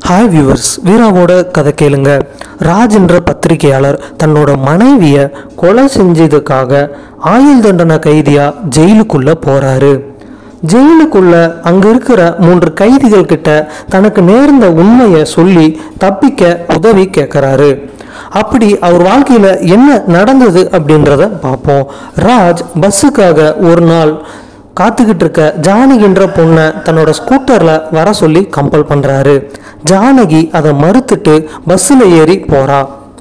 hi viewers வீராவோட கதை கேளுங்க ராஜ் என்ற பத்திரிகையாளர் தன்னோட மனைவியை கொலை செஞ்சதுக்காக ஆயுள் தண்டனை கைதியா ஜெயிலுக்குள்ள போறாரு ஜெயிலுக்குள்ள அங்க இருக்கிற மூன்று கைதிகள் கிட்ட தனக்கு நேர்ந்த உண்மையை சொல்லி தப்பிக்க உதவி கேட்குறாரு அப்படி அவர் வாழ்க்கையில என்ன நடந்தது அப்படின்றத பார்ப்போம் ராஜ் பஸ்ஸுக்காக ஒரு நாள் காத்துக்கிட்டு இருக்க ஜானகின்ற பொண்ணை தன்னோட ஸ்கூட்டர்ல வர சொல்லி கம்பல் பண்றாரு ஜானகி அதை மறுத்துட்டு பஸ்ஸில் ஏறி போறா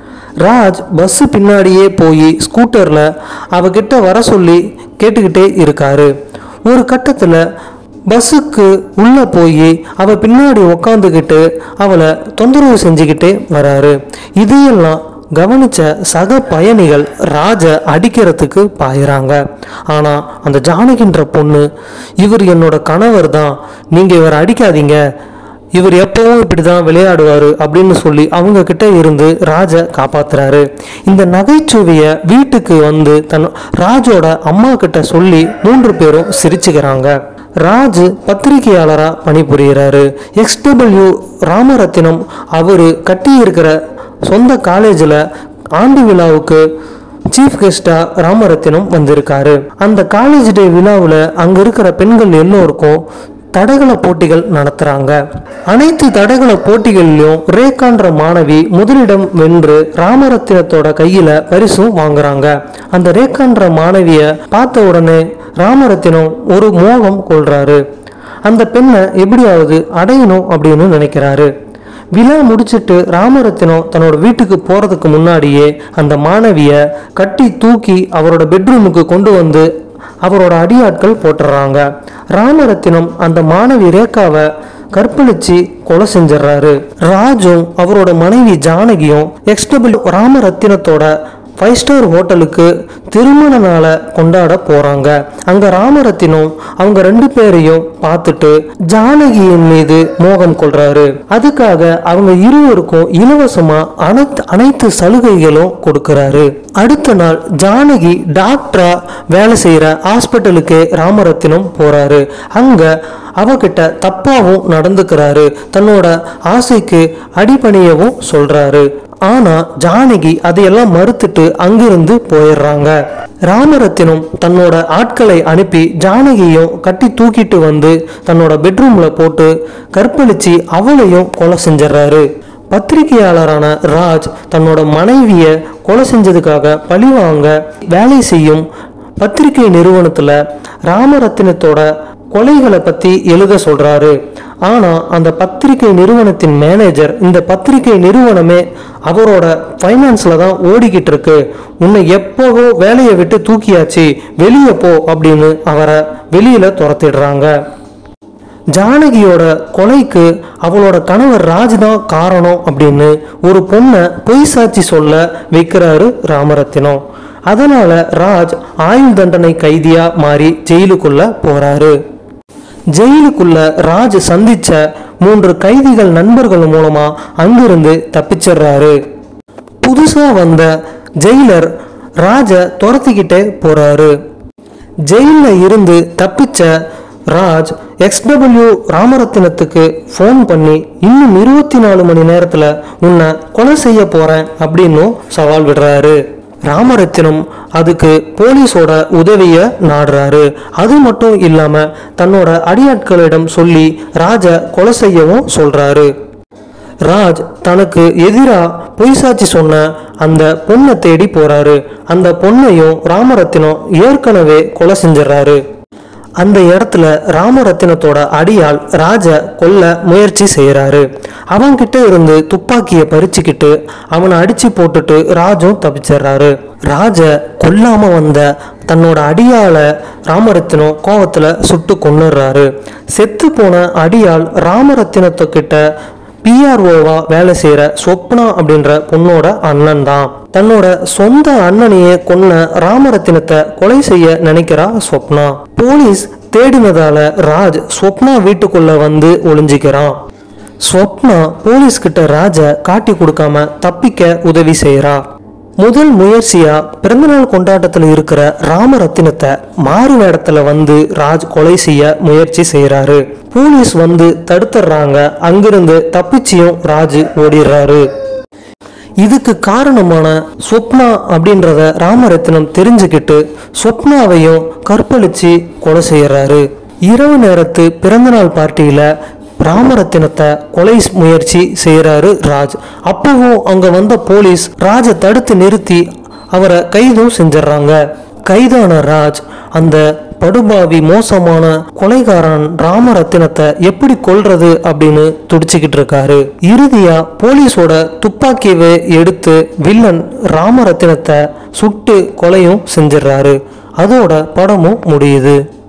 ராஜ் பஸ்ஸு பின்னாடியே போய் ஸ்கூட்டர்ல அவகிட்ட வர சொல்லி கேட்டுக்கிட்டே இருக்காரு ஒரு கட்டத்தில் பஸ்ஸுக்கு உள்ளே போய் அவ பின்னாடி உக்காந்துக்கிட்டு அவளை தொந்தரவு செஞ்சுக்கிட்டே வராரு இதையெல்லாம் கவனிச்ச சக பயணிகள் ராஜ அடிக்கிறதுக்கு பாயிறாங்க ஆனா அந்த ஜானகின்ற பொண்ணு இவர் என்னோட கணவர் தான் நீங்க இவரை அடிக்காதீங்க இவர் எப்பவும் இப்படிதான் விளையாடுவாரு அப்படின்னு சொல்லி அவங்க கிட்ட இருந்து ராஜ காப்பாத்துறாரு இந்த நகைச்சுவைய வீட்டுக்கு வந்து தன் ராஜோட அம்மா கிட்ட சொல்லி மூன்று பேரும் சிரிச்சுக்கிறாங்க ராஜ் பத்திரிகையாளரா பணிபுரிகிறாரு எக்ஸ்டபிள்யூ ராமரத்தினம் அவரு கட்டி இருக்கிற சொந்த காலேஜில் ஆண்டு விழாவுக்கு சீஃப் கெஸ்டா ராமரத்தினம் வந்திருக்காரு அந்த காலேஜ் டே விழாவில் அங்க இருக்கிற பெண்கள் எல்லோருக்கும் தடகள போட்டிகள் நடத்துறாங்க அனைத்து தடகள போட்டிகள்லயும் ரேகான்ற மாணவி முதலிடம் வென்று ராமரத்தினத்தோட கையில பரிசும் வாங்குறாங்க அந்த ரேகான்ற மாணவிய பார்த்த உடனே ராமரத்தினம் ஒரு மோகம் கொள்றாரு அந்த பெண்ணை எப்படியாவது அடையணும் அப்படின்னு நினைக்கிறாரு விழா முடிச்சிட்டு ராமரத்தினம் தன்னோட வீட்டுக்கு போறதுக்கு முன்னாடியே அந்த மாணவிய கட்டி தூக்கி அவரோட பெட்ரூமுக்கு கொண்டு வந்து அவரோட அடியாட்கள் போட்டுறாங்க ராமரத்தினம் அந்த மாணவி ரேகாவை கற்பழிச்சு கொலை செஞ்சிடறாரு ராஜும் அவரோட மனைவி ஜானகியும் எக்ஸ்டபிள் ராமரத்தினத்தோட ஃபைவ் ஸ்டார் ஹோட்டலுக்கு திருமண நாளை கொண்டாட போறாங்க அங்க ராமரத்தினம் அவங்க ரெண்டு பேரையும் பார்த்துட்டு ஜானகியின் மீது மோகம் கொள்றாரு அதுக்காக அவங்க இருவருக்கும் இலவசமா அனைத்து அனைத்து சலுகைகளும் கொடுக்கறாரு அடுத்த நாள் ஜானகி டாக்டரா வேலை செய்யற ஹாஸ்பிட்டலுக்கு ராமரத்தினம் போறாரு அங்க அவகிட்ட தப்பாவும் நடந்துக்கிறாரு தன்னோட ஆசைக்கு அடிபணியவும் சொல்றாரு ஆனா ஜானகி அதையெல்லாம் மறுத்துட்டு அங்கிருந்து போயிடுறாங்க ராமரத்தினம் தன்னோட ஆட்களை அனுப்பி ஜானகியும் கட்டி தூக்கிட்டு வந்து தன்னோட பெட்ரூம்ல போட்டு கற்பழிச்சு அவளையும் கொலை செஞ்சிடறாரு பத்திரிகையாளரான ராஜ் தன்னோட மனைவிய கொலை செஞ்சதுக்காக பழிவாங்க வேலை செய்யும் பத்திரிகை நிறுவனத்துல ராமரத்தினத்தோட கொலைகளை பத்தி எழுத சொல்றாரு ஆனா அந்த பத்திரிகை நிறுவனத்தின் மேனேஜர் இந்த பத்திரிகை நிறுவனமே அவரோட ஃபைனான்ஸ்ல தான் ஓடிக்கிட்டு இருக்கு உன்னை எப்போவோ வேலையை விட்டு தூக்கியாச்சு வெளியே போ அப்படின்னு அவரை வெளியில துரத்திடுறாங்க ஜானகியோட கொலைக்கு அவளோட கணவர் ராஜ் தான் காரணம் அப்படின்னு ஒரு பொண்ணை பொய் சாட்சி சொல்ல வைக்கிறாரு ராமரத்தினம் அதனால ராஜ் ஆயுள் தண்டனை கைதியா மாறி ஜெயிலுக்குள்ள போறாரு ஜெயிலுக்குள்ள ராஜ் சந்திச்ச மூன்று கைதிகள் நண்பர்கள் மூலமா அங்கிருந்து தப்பிச்சிடுறாரு புதுசா வந்த ஜெயிலர் ராஜ துரத்திக்கிட்டே போறாரு ஜெயில இருந்து தப்பிச்ச ராஜ் எக்ஸ்டபிள்யூ ராமரத்தினத்துக்கு ஃபோன் பண்ணி இன்னும் இருபத்தி நாலு மணி நேரத்துல உன்னை கொலை செய்ய போறேன் அப்படின்னும் சவால் விடுறாரு ராமரத்தினம் அதுக்கு போலீஸோட உதவிய நாடுறாரு அது மட்டும் இல்லாம தன்னோட அடியாட்களிடம் சொல்லி ராஜ கொலை செய்யவும் சொல்றாரு ராஜ் தனக்கு எதிரா பொய் சாட்சி சொன்ன அந்த பொண்ணை தேடி போறாரு அந்த பொண்ணையும் ராமரத்தினம் ஏற்கனவே கொலை செஞ்சிடறாரு அந்த இடத்துல ராமரத்தினத்தோட அடியால் ராஜ கொல்ல முயற்சி செய்யறாரு அவன்கிட்ட இருந்து துப்பாக்கியை பறிச்சுக்கிட்டு அவனை அடிச்சு போட்டுட்டு ராஜும் தப்பிச்சிடுறாரு ராஜ கொல்லாம வந்த தன்னோட அடியால ராமரத்தினம் கோவத்துல சுட்டு கொன்னுடுறாரு செத்து போன அடியால் ராமரத்தினத்துக்கிட்ட பிஆர்ஓவா வேலை செய்யற சொப்னா அப்படின்ற பொண்ணோட அண்ணன் தான் தன்னோட சொந்த அண்ணனையே கொன்ன ராமரத்தினத்தை கொலை செய்ய நினைக்கிறா சொப்னா போலீஸ் தேடினதால ராஜ் சொப்னா வீட்டுக்குள்ள வந்து ஒளிஞ்சிக்கிறான் ஸ்வப்னா போலீஸ் கிட்ட ராஜ காட்டி கொடுக்காம தப்பிக்க உதவி செய்யறா முதல் முயற்சியா பிறந்தநாள் கொண்டாட்டத்தில் இருக்கிற ராமரத்தினத்தை மாறு வேடத்துல வந்து ராஜ் கொலை செய்ய முயற்சி செய்யறாரு போலீஸ் வந்து தடுத்துடுறாங்க அங்கிருந்து தப்பிச்சியும் ராஜ் ஓடிடுறாரு இதுக்கு காரணமான சொப்னா அப்படின்றத ராமரத்னம் தெரிஞ்சுக்கிட்டு சொப்னாவையும் கற்பழிச்சு கொலை செய்யறாரு இரவு நேரத்து பிறந்தநாள் பார்ட்டியில ராமரத்தினத்தை கொலை முயற்சி செய்யறாரு ராஜ் அப்பவும் அங்க வந்த போலீஸ் ராஜை தடுத்து நிறுத்தி அவரை கைதும் செஞ்சிடறாங்க கைதான ராஜ் அந்த படுபாவி மோசமான கொலைகாரன் ராமரத்தினத்தை எப்படி கொல்றது அப்படின்னு துடிச்சுக்கிட்டு இருக்காரு இறுதியா போலீஸோட துப்பாக்கியவை எடுத்து வில்லன் ராமரத்தினத்தை சுட்டு கொலையும் செஞ்சிடறாரு அதோட படமும் முடியுது